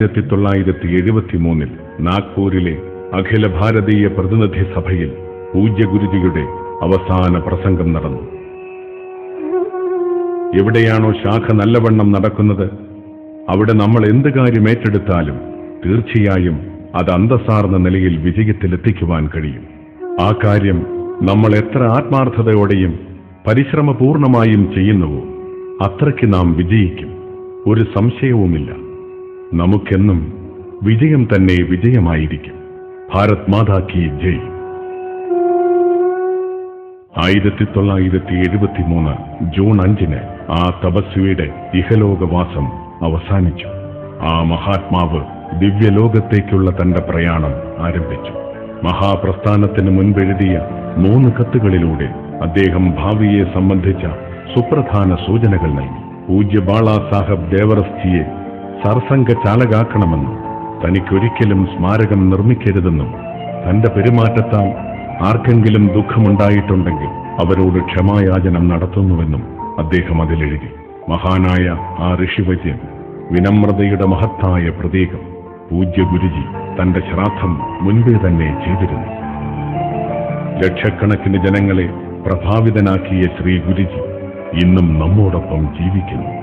ആയിരത്തി തൊള്ളായിരത്തി എഴുപത്തി മൂന്നിൽ നാഗ്പൂരിലെ അഖില ഭാരതീയ പ്രതിനിധി സഭയിൽ പൂജ്യ ഗുരുജിയുടെ അവസാന പ്രസംഗം നടന്നു എവിടെയാണോ ശാഖ നല്ലവണ്ണം നടക്കുന്നത് അവിടെ നമ്മൾ എന്ത് കാര്യം ഏറ്റെടുത്താലും തീർച്ചയായും അത് അന്തസ്സാർന്ന നിലയിൽ വിജയത്തിലെത്തിക്കുവാൻ കഴിയും ആ കാര്യം നമ്മൾ എത്ര ആത്മാർത്ഥതയോടെയും പരിശ്രമപൂർണമായും ചെയ്യുന്നുവോ അത്രയ്ക്ക് നാം വിജയിക്കും ഒരു സംശയവുമില്ല നമുക്കെന്നും വിജയം തന്നെ വിജയമായിരിക്കും ഭാരത് മാതാ കി ജയ് ആയിരത്തി തൊള്ളായിരത്തി എഴുപത്തി മൂന്ന് ജൂൺ അഞ്ചിന് ആ തപസ്വിയുടെ ഇഹലോകവാസം അവസാനിച്ചു ആ മഹാത്മാവ് ദിവ്യലോകത്തേക്കുള്ള തന്റെ പ്രയാണം ആരംഭിച്ചു മഹാപ്രസ്ഥാനത്തിന് മുൻപെഴുതിയ മൂന്ന് കത്തുകളിലൂടെ അദ്ദേഹം ഭാവിയെ സംബന്ധിച്ച സുപ്രധാന സൂചനകൾ നൽകി പൂജ്യ ബാളാ സാഹബ് ദേവറസ്ജിയെ സർസംഘ ചാലകാക്കണമെന്നും തനിക്കൊരിക്കലും സ്മാരകം നിർമ്മിക്കരുതെന്നും തന്റെ പെരുമാറ്റത്താൽ ആർക്കെങ്കിലും ദുഃഖമുണ്ടായിട്ടുണ്ടെങ്കിൽ അവരോട് ക്ഷമായാചനം നടത്തുന്നുവെന്നും അദ്ദേഹം അതിലെഴുതി മഹാനായ ആ ഋഷിവര്യൻ വിനമ്രതയുടെ മഹത്തായ പ്രതീകം പൂജ്യ ഗുരുജി തന്റെ ശ്രാദ്ധം മുൻപേ തന്നെ ചെയ്തിരുന്നു ലക്ഷക്കണക്കിന് ജനങ്ങളെ പ്രഭാവിതനാക്കിയ ശ്രീ ഗുരുജി ഇന്നും നമ്മോടൊപ്പം ജീവിക്കുന്നു